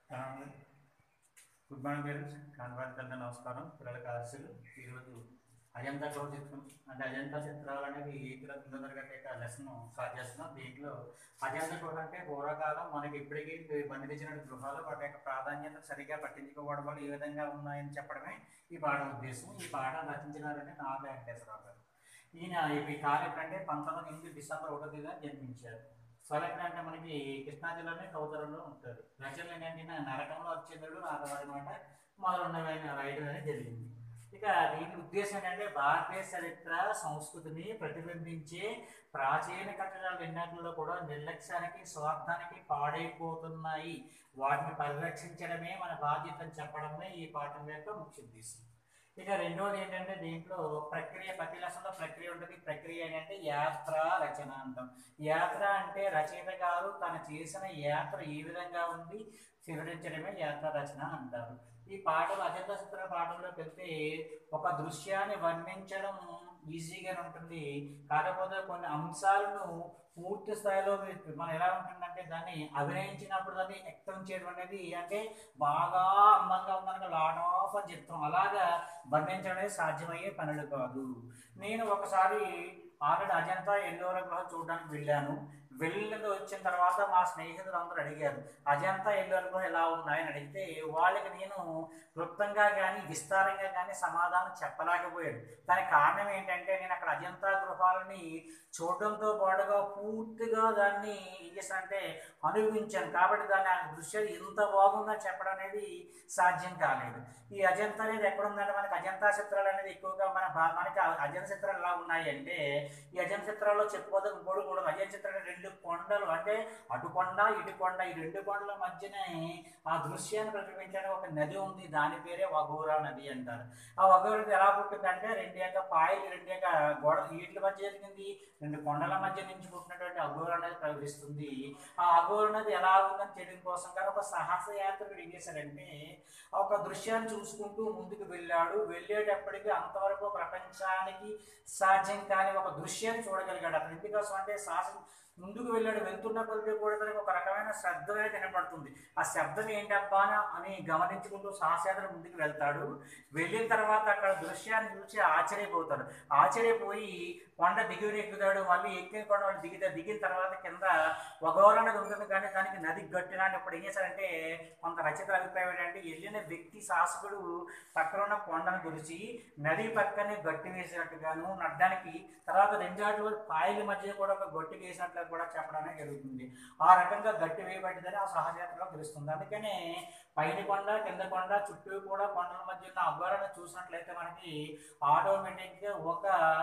good morning parents కాన్వాన్ కన్నా నమస్కారం పిల్లలకి ఆశలు ఈరోజు అజంతా గృహ చిత్రం అంటే అజంతా చిత్రాలు అనేది ఇక్కడ తొమ్మిదో తరగతి యొక్క లెసన్ స్టార్ట్ చేస్తున్నాం దీంట్లో అజంతా గృహ అంటే పూర్వకాలం మనకి ఇప్పటికీ బంధించిన గృహాలు వాటి యొక్క ప్రాధాన్యత సరిగా పట్టించుకోవడం వల్ల ఏ విధంగా ఉన్నాయని చెప్పడమే ఈ పాఠం ఉద్దేశం ఈ పాఠం రచించినారంటే నా వెంకటేశ్వరరావు గారు ఈయన ఈ కాలం ఎప్పుడంటే పంతొమ్మిది ఎనిమిది డిసెంబర్ ఒకటో తేదీన జన్మించారు స్వలగ్న అంటే మనకి కృష్ణా జిల్లానే కౌతరంలో ఉంటారు రచనలు ఏంటంటే ఈయన నరకంలో వచ్చేందుడు నాగవారి మాట మొదలున్నవి ఆయన రాయడం అనేది జరిగింది ఇక దీని ఉద్దేశం ఏంటంటే భారతీయ చరిత్ర సంస్కృతిని ప్రతిబింబించే ప్రాచీన కట్టడాలు ఎన్నటిలో కూడా నిర్లక్ష్యానికి స్వార్థానికి పాడైపోతున్నాయి వాటిని పరిరక్షించడమే మన బాధ్యత అని చెప్పడమే ఈ పాఠం యొక్క ముఖ్య ఉద్దేశం ఇక రెండోది ఏంటంటే దీంట్లో ప్రక్రియ ప్రతి లక్షలో ప్రక్రియ ఉంటుంది ప్రక్రియ ఏంటంటే యాత్ర రచన అంటాం యాత్ర అంటే రచయిత గారు తను చేసిన యాత్ర ఏ విధంగా ఉంది వివరించడమే యాత్ర రచన అంటారు ఈ పాటలు అజంత చిత్ర పాటల్లోకి వెళ్తే ఒక దృశ్యాన్ని వర్ణించడం ఈజీగానే ఉంటుంది కాకపోతే కొన్ని అంశాలను పూర్తి స్థాయిలో మనం ఎలా ఉంటుందంటే దాన్ని అభినయించినప్పుడు దాన్ని వ్యక్తం చేయడం అనేది అంటే బాగా అందంగా ఉందనగా లాట్ ఆఫ్ అని చెప్తాం అలాగా వర్ణించడం అనేది సాధ్యమయ్యే పనులు కాదు నేను ఒకసారి ఆల్రెడీ అజంతా ఎల్లోర గృహం చూడడానికి వెళ్ళాను వెళ్ళి వచ్చిన తర్వాత మా స్నేహితులు అందరూ అడిగారు అజంతా ఎల్లోర గృహం ఎలా ఉన్నాయని అడిగితే వాళ్ళకి నేను క్లుప్తంగా కానీ విస్తారంగా కానీ సమాధానం చెప్పలేకపోయాడు దానికి కారణం ఏంటంటే నేను అక్కడ అజంతా గృహాలని చూడడంతో పాటుగా పూర్తిగా దాన్ని ఏం చేశానంటే అనుభవించాను కాబట్టి దాని ఆ దృశ్యం ఎంత బాగుందని చెప్పడం అనేది సాధ్యం కాలేదు ఈ అజంతా అనేది ఎక్కడ ఉందంటే మనకి అజంతా చిత్రాలు అనేది ఎక్కువగా మన భా- మనకి ఆ అజంత చిత్రాలు ఎలా ఉన్నాయి అంటే ఈ అజంత చిత్రాల్లో చెప్పుకోదగ్గ ఇంకోటి కూడా అజంత చిత్రాలు రెండు కొండలు అంటే అటు కొండ ఇటు కొండ ఈ రెండు కొండల మధ్యనే ఆ దృశ్యాన్ని ప్రతిబింబించడానికి ఒక నది ఉంది దాని పేరే వగోరా నది అంటారు ఆ వగోరా నది ఎలా పుట్టిందంటే రెండు యొక్క పాయలు రెండు యొక్క గోడ వీటి మధ్య జరిగింది రెండు కొండల మధ్య నుంచి పుట్టినటువంటి అఘోర నది ప్రవహిస్తుంది ఆ అఘోర నది ఎలా ఉందని తెలియడం కోసం కానీ ఒక సాహస యాత్రికుడు ఏం చేశాడంటే ఒక దృశ్యాన్ని చూసుకుంటూ ముందుకు వెళ్ళాడు వెళ్ళేటప్పటికి అంతవరకు ప్రపంచానికి సాధ్యం కాని ఒక దృశ్యాన్ని చూడగలిగాడు అతను ఎందుకోసం అంటే సాహసం ముందుకు వెళ్ళాడు వెళ్తున్న కొద్ది కూడా తనకు ఒక రకమైన శబ్దం అనేది వినపడుతుంది ఆ శబ్దం ఏంటబ్బా అని గమనించుకుంటూ సాహసేతను ముందుకు వెళ్తాడు వెళ్ళిన తర్వాత అక్కడ దృశ్యాన్ని చూసి ఆశ్చర్యపోతాడు ఆశ్చర్యపోయి కొండ దిగువని ఎక్కుతాడు మళ్ళీ ఎక్కిన కొండ వాళ్ళు దిగితే దిగిన తర్వాత కింద వగోర అనేది ఉంటుంది కానీ దానికి నది గట్టిన అని ఇప్పుడు ఏం చేశారంటే కొంత రచయిత అభిప్రాయం ఏంటంటే వెళ్ళిన వ్యక్తి శాసకుడు పక్కన ఉన్న కొండను గురిచి నది పక్కనే గట్టి వేసినట్టుగాను నడ్డానికి తర్వాత రెండాట్లు పాయల మధ్య కూడా ఒక గట్టి వేసినట్లు కూడా చెప్పడం అనేది జరుగుతుంది ఆ రకంగా గట్టి వేయబడ్డదని ఆ సహజాతలో తెలుస్తుంది అందుకనే పైన కొండ కింద కొండ చుట్టూ కూడా కొండల మధ్య ఉన్న అవ్వరను చూసినట్లయితే మనకి ఆటోమేటిక్గా ఒక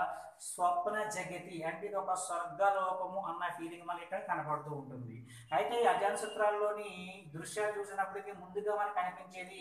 స్వప్న జగతి అంటే ఇది ఒక స్వర్గలోకము అన్న ఫీలింగ్ మనకి ఇక్కడ కనపడుతూ ఉంటుంది అయితే ఈ అజాన్ చిత్రాల్లోని దృశ్యాలు చూసినప్పటికీ ముందుగా మనకు కనిపించేది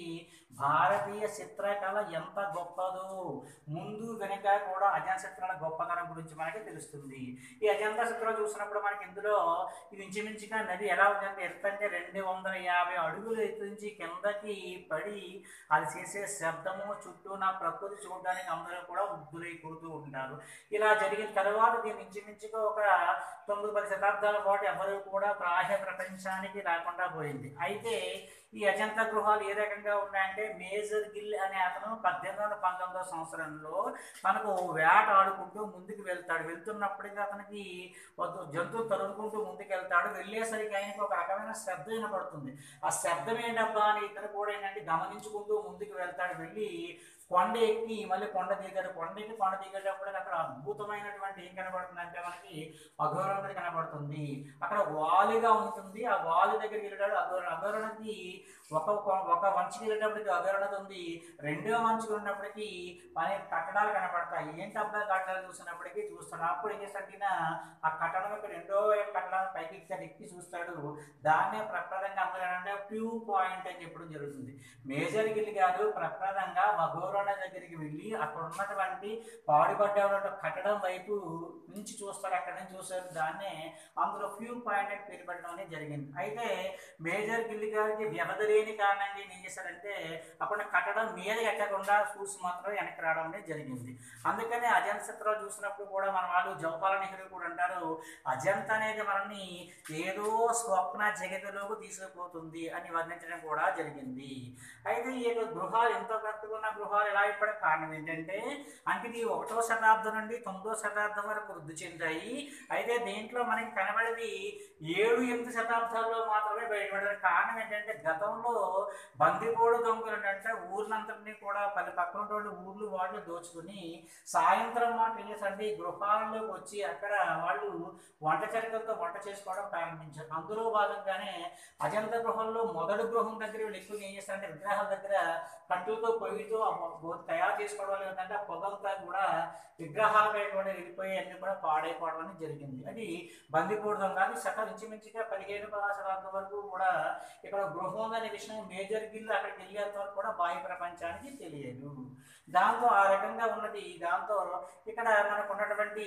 భారతీయ చిత్రకళ ఎంత గొప్పదో ముందు వెనుక కూడా అజాన్ చిత్రాల గొప్పతనం గురించి మనకి తెలుస్తుంది ఈ అజంతా చిత్రాలు చూసినప్పుడు మనకి ఇందులో ఇది ఇంచుమించుగా నది ఎలా ఉందంటే ఎంత అంటే రెండు వందల యాభై అడుగులు ఎత్తు నుంచి కిందకి పడి అది చేసే శబ్దము చుట్టూ నా ప్రకృతి చూడడానికి అందరూ కూడా ముగ్గురైపోతూ ఉంటారు ఇలా జరిగిన తర్వాత దీని ఇంచుమించుగా ఒక తొమ్మిది పది శతాబ్దాల పాటు ఎవరు కూడా బాహ్య ప్రపంచానికి రాకుండా పోయింది అయితే ఈ అజంతా గృహాలు ఏ రకంగా ఉన్నాయంటే మేజర్ గిల్ అనే అతను పద్దెనిమిది వందల పంతొమ్మిదో సంవత్సరంలో మనకు వేట ఆడుకుంటూ ముందుకు వెళ్తాడు వెళ్తున్నప్పటికీ అతనికి ఒక జంతువు తరుముకుంటూ ముందుకు వెళ్తాడు వెళ్ళేసరికి ఆయనకి ఒక రకమైన శబ్దం వినపడుతుంది ఆ శబ్దం ఏంటబ్బా అని ఇతను కూడా ఏంటంటే గమనించుకుంటూ ముందుకు వెళ్తాడు వెళ్ళి కొండ ఎక్కి మళ్ళీ కొండ దిగాడు కొండ ఎక్కి కొండ దిగేటప్పుడు అక్కడ అద్భుతమైనటువంటి ఏం కనబడుతుంది అంటే మనకి అఘోరం అనేది కనబడుతుంది అక్కడ వాలుగా ఉంటుంది ఆ వాలు దగ్గరికి వెళ్ళాడు అఘోర అఘోరణది ఒక ఒక వంచుకి వెళ్ళేటప్పటికి అఘోరణది ఉంది రెండో వంచుకి ఉన్నప్పటికీ పని కట్టడాలు కనబడతాయి ఏంటి అబ్బాయి కట్టడాలు చూసినప్పటికీ చూస్తాడు అప్పుడు ఏం చేస్తాడు ఆ కట్టడం యొక్క రెండో కట్టడాన్ని పైకి ఎక్కి ఎక్కి చూస్తాడు దాన్నే ప్రప్రదంగా అందరూ అంటే ప్యూ పాయింట్ అని చెప్పడం జరుగుతుంది మేజర్ గిల్ కాదు ప్రప్రదంగా వఘోర గోదావరి దగ్గరికి వెళ్ళి అక్కడ ఉన్నటువంటి పాడుపడ్డ కట్టడం వైపు నుంచి చూస్తారు అక్కడ నుంచి చూస్తారు దాన్నే అందులో ఫ్యూ పాయింట్ అని పేరు పెట్టడం అనేది జరిగింది అయితే మేజర్ గిల్లి గారికి వ్యవధి లేని కారణంగా ఈయన ఏం చేశారంటే అక్కడ కట్టడం మీద ఎక్కకుండా చూసి మాత్రం వెనక్కి రావడం అనేది జరిగింది అందుకని అజంత చిత్రాలు చూసినప్పుడు కూడా మన వాళ్ళు జవహర్లాల్ నెహ్రూ కూడా అంటారు అజంత అనేది మనల్ని ఏదో స్వప్న జగతిలోకి తీసుకుపోతుంది అని వర్ణించడం కూడా జరిగింది అయితే ఈ యొక్క గృహాలు ఎంతో పెద్దగా ఉన్న గృహాలు ఎలా ఇప్పటికి కారణం ఏంటంటే అంటే ఇది ఒకటో శతాబ్దం నుండి తొమ్మిదో శతాబ్దం వరకు వృద్ధి చెందాయి అయితే దీంట్లో మనకి కనబడేది ఏడు ఎనిమిది శతాబ్దాల్లో మాత్రమే బయటపడే కారణం ఏంటంటే గతంలో బందిపోడు దొంగలు అంటే ఊర్లంతటినీ కూడా పది పక్కన ఉన్నటువంటి ఊర్లు వాళ్ళు దోచుకుని సాయంత్రం మాట ఏం చేశారంటే ఈ గృహాల్లోకి వచ్చి అక్కడ వాళ్ళు వంట చరికలతో వంట చేసుకోవడం ప్రారంభించారు అందులో భాగంగానే అజంత గృహంలో మొదటి గృహం దగ్గర వీళ్ళు ఎక్కువ ఏం చేస్తారంటే విగ్రహాల దగ్గర కట్టులతో పొయ్యితో ఆ మొ- మొ- తయారు చేసుకోవడం వల్ల ఏంటంటే ఆ పొగంతా కూడా విగ్రహాలపై కూడా వెళ్ళిపోయి అన్ని కూడా పాడైపోవడం అనేది జరిగింది అది బందిపోడు దొంగ అది శతం ఇంచుమించుగా పదిహేను పదహారు శతాబ్దం వరకు కూడా ఇక్కడ గృహం అనే విషయం మేజర్ గిల్లు అక్కడికి వెళ్ళేంత వరకు కూడా బాహ్య ప్రపంచానికి తెలియదు దాంతో ఆ రకంగా ఉన్నది దాంతో ఇక్కడ మనకు ఉన్నటువంటి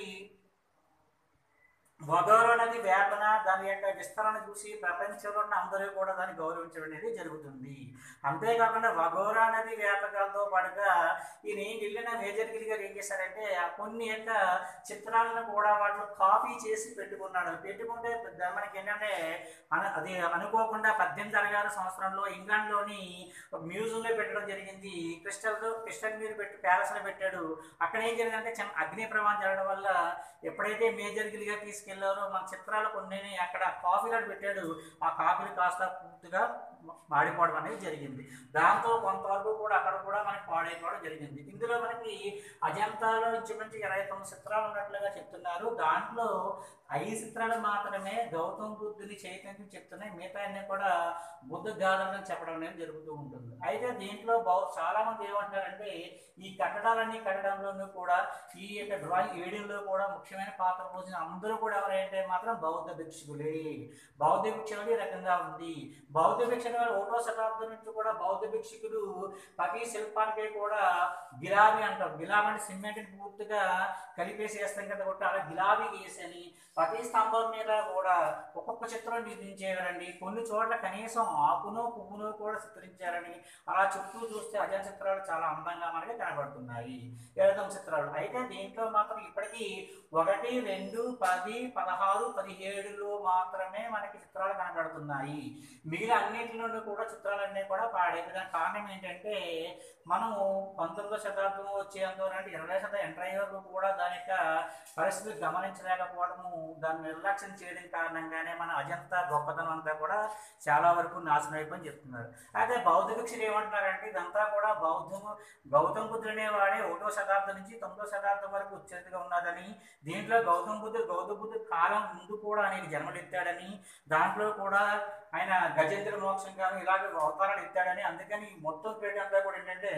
వగోర నది వేపన దాని యొక్క విస్తరణ చూసి ప్రపంచంలో ఉన్న అందరూ కూడా దాన్ని గౌరవించడం అనేది జరుగుతుంది అంతేకాకుండా వగోరా నది వ్యాపకాలతో పాటుగా ఈయన ఏం వెళ్ళిన మేజర్ గిరి గారు ఏం చేశారంటే ఆ కొన్ని యొక్క చిత్రాలను కూడా వాళ్ళు కాపీ చేసి పెట్టుకున్నాడు పెట్టుకుంటే పెద్ద- మనకి ఏంటంటే అన- అది అనుకోకుండా పద్దెనిమిది అరవై ఆరు సంవత్సరంలో ఇంగ్లాండ్లోని ఒక మ్యూజియంలో పెట్టడం జరిగింది క్రిస్టల్తో క్రిస్టల్ మీద పెట్టి ప్యాలెస్లో పెట్టాడు అక్కడ ఏం జరిగిందంటే చిన్న అగ్ని ప్రమాదం జరగడం వల్ల ఎప్పుడైతే మేజర్ గిరిగా తీసుకెళ్లారో మన చిత్రాలు కొన్ని అక్కడ కాపీలు పెట్టాడు ఆ కాపీలు కాస్త పూర్తిగా మాడిపోవడం అనేది జరిగింది దాంతో కొంతవరకు కూడా అక్కడ కూడా మనకి పాడైపోవడం జరిగింది ఇందులో మనకి అజంతాలో ఇంచుమించు ఇరవై తొమ్మిది చిత్రాలు ఉన్నట్లుగా చెప్తున్నారు దాంట్లో ఐదు చిత్రాలు మాత్రమే గౌతమ బుద్ధుని చైతన్యం చెప్తున్నాయి మిగతా అన్ని కూడా బుద్ధ గాథలను చెప్పడం అనేది జరుగుతూ ఉంటుంది అయితే దీంట్లో బహు చాలా మంది ఏమంటారంటే ఈ కట్టడాలన్నీ కట్టడంలోనూ కూడా ఈ యొక్క డ్రాయింగ్ వేడియంలో కూడా ముఖ్యమైన పాత్ర పోసిన అందరూ కూడా ఎవరంటే మాత్రం బౌద్ధ భిక్షుకులే బౌద్ధ భిక్షకులు ఈ రకంగా ఉంది బౌద్ధ భిక్షకుల వల్ల ఒకటో శతాబ్దం నుంచి కూడా బౌద్ధ భిక్షకులు ప్రతి శిల్పానికి కూడా గిలాబీ అంటాం గిలాబీ అంటే సిమెంట్ పూర్తిగా కలిపేసి వేస్తాం కదా కొట్టి అలా గిలాబీ వేసని ప్రతి స్తంభం మీద కూడా ఒక్కొక్క చిత్రం నిర్మించేవారండి కొన్ని చోట్ల కనీసం ఆకును పువ్వును కూడా చిత్రించారని అలా చుట్టూ చూస్తే అజం చిత్రాలు చాలా అందంగా మనకి కనబడుతున్నాయి ఏదం చిత్రాలు అయితే దీంట్లో మాత్రం ఇప్పటికీ ఒకటి రెండు పది పదహారు పదిహేడులో మాత్రమే మనకి చిత్రాలు కనబడుతున్నాయి మిగిలిన అన్నింటిలోనూ కూడా చిత్రాలన్నీ కూడా పాడేది దానికి కారణం ఏంటంటే మనం పంతొమ్మిదో శతాబ్దం వచ్చేంత అంటే ఇరవై శతం ఎంటర్ అయ్యే వరకు కూడా దాని యొక్క పరిస్థితులు గమనించలేకపోవడము దాన్ని నిర్లక్ష్యం చేయడం కారణంగానే మన అజంతా గొప్పతనం అంతా కూడా చాలా వరకు నాశనం అయిపోయి చెప్తున్నారు అయితే బౌద్ధ భిక్షులు ఏమంటున్నారంటే ఇదంతా కూడా బౌద్ధము గౌతమ బుద్ధుడు అనేవాడే ఒకటో శతాబ్దం నుంచి తొమ్మిదో శతాబ్దం వరకు ఉచ్చేతగా ఉన్నదని దీంట్లో గౌతమ బుద్ధుడు గౌతమ బుద్ధుడు కాలం ముందు కూడా అనేక జన్మలు ఎత్తాడని దాంట్లో కూడా ఆయన గజేంద్ర మోక్షం గాను ఇలాగ అవతారాలు ఎత్తాడని అందుకని ఈ మొత్తం పేట అంతా కూడా ఏంటంటే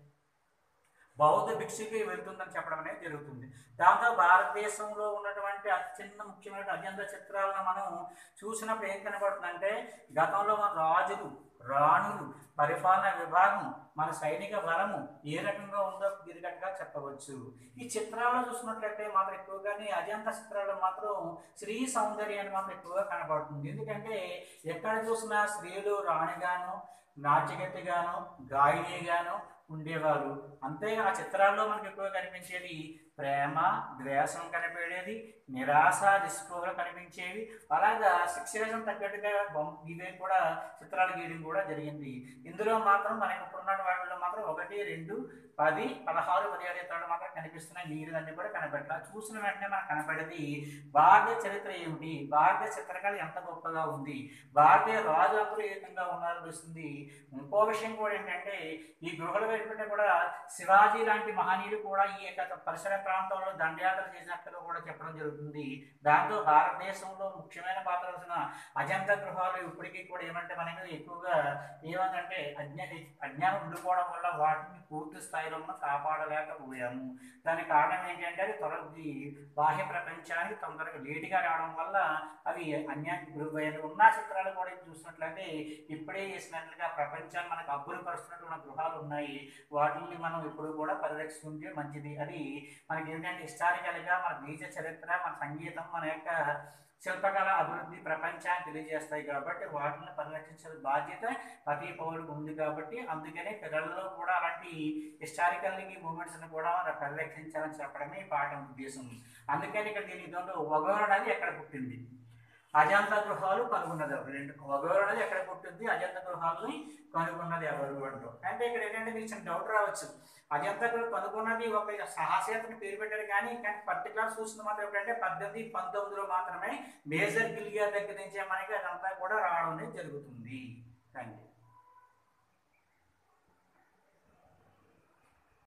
బౌద్ధ భిక్షుకి వెళ్తుందని చెప్పడం అనేది జరుగుతుంది దాంతో భారతదేశంలో ఉన్నటువంటి అత్యంత ముఖ్యమైన అత్యంత చిత్రాలను మనం చూసినప్పుడు ఏం కనబడుతుందంటే గతంలో మన రాజులు రాణులు పరిపాలన విభాగం మన సైనిక బలము ఏ రకంగా ఉందో గిరిగట్టుగా చెప్పవచ్చు ఈ చిత్రాల్లో చూసినట్లయితే మాత్రం ఎక్కువగానే అజంత చిత్రాల్లో మాత్రం స్త్రీ సౌందర్యాన్ని మాత్రం ఎక్కువగా కనబడుతుంది ఎందుకంటే ఎక్కడ చూసినా స్త్రీలు రాణిగాను నాట్యగతిగాను గాయనిగాను ఉండేవారు అంతే ఆ చిత్రాల్లో మనకు ఎక్కువ కనిపించేది ప్రేమ ద్వేషం కనిపించేది నిరాశ నిస్పృహలు కనిపించేవి అలాగా శిక్షణ తగ్గట్టుగా బొమ్మ ఇవే కూడా చిత్రాలు గీయడం కూడా జరిగింది ఇందులో మాత్రం మనకి ఇప్పుడున్న వాటిలో మాత్రం ఒకటి రెండు పది పదహారు పదిహేడు చిత్రాలు మాత్రం కనిపిస్తున్నాయి నీరులన్నీ కూడా కనబెట్టాలి చూసిన వెంటనే మనకు కనపడేది భారతీయ చరిత్ర ఏమిటి భారతీయ చిత్రకళ ఎంత గొప్పగా ఉంది భారతీయ రాజులందరూ ఏ విధంగా ఉన్నారో తెలుస్తుంది ఇంకో విషయం కూడా ఏంటంటే ఈ గృహల వెలుపట కూడా శివాజీ లాంటి మహనీయులు కూడా ఈ యొక్క పరిసర ప్రాంతంలో దండయాత్ర చేసినట్టుగా కూడా చెప్పడం జరుగుతుంది దాంతో భారతదేశంలో ముఖ్యమైన పాత్ర వలసిన అజంతా గృహాలు ఇప్పటికీ కూడా ఏమంటే మనకి ఎక్కువగా ఏమంటే అజ్ఞా అజ్ఞానం ఉండిపోవడం వల్ల వాటిని పూర్తి స్థాయిలో మనం కాపాడలేకపోయాము దానికి కారణం ఏంటంటే అది త్వర ఈ బాహ్య ప్రపంచానికి తొందరగా లేటుగా రావడం వల్ల అవి అన్యా ఉన్న చిత్రాలు కూడా చూసినట్లయితే ఇప్పుడే చేసినట్లుగా ప్రపంచాన్ని మనకు అబ్బురపరుస్తున్నటువంటి గృహాలు ఉన్నాయి వాటిని మనం ఇప్పుడు కూడా పరిరక్షించే మంచిది అది మనకి ఏంటంటే హిస్టారికల్గా మన దేశ చరిత్ర మన సంగీతం మన యొక్క శిల్పకళ అభివృద్ధి ప్రపంచాన్ని తెలియజేస్తాయి కాబట్టి వాటిని పరిరక్షించే బాధ్యత ప్రతి పౌరుడికి ఉంది కాబట్టి అందుకనే పిల్లల్లో కూడా అలాంటి హిస్టారికల్ మూమెంట్స్ని కూడా మనం పరిరక్షించాలని చెప్పడమే ఈ పాఠం ఉద్దేశం అందుకని ఇక్కడ దీని ఇదంలో ఒగోరు అనేది ఎక్కడ పుట్టింది అజంతా గృహాలు కనుగొన్నది ఎవరు రెండు ఒగోరు అనేది ఎక్కడ పుట్టింది అజంతా గృహాలని కనుగొన్నది ఎవరు అంటూ అంటే ఇక్కడ ఏంటంటే మీకు చిన్న డౌట్ రావచ్చు అజంతా గృహం కనుగొన్నది ఒక సాహసేతని పేరు పెట్టారు కానీ కానీ పర్టికులర్ చూసిన మాత్రం ఏంటంటే పద్దెనిమిది పంతొమ్మిదిలో మాత్రమే మేజర్ గిల్గియర్ దగ్గర నుంచే మనకి అదంతా కూడా రావడం అనేది జరుగుతుంది థ్యాంక్ యూ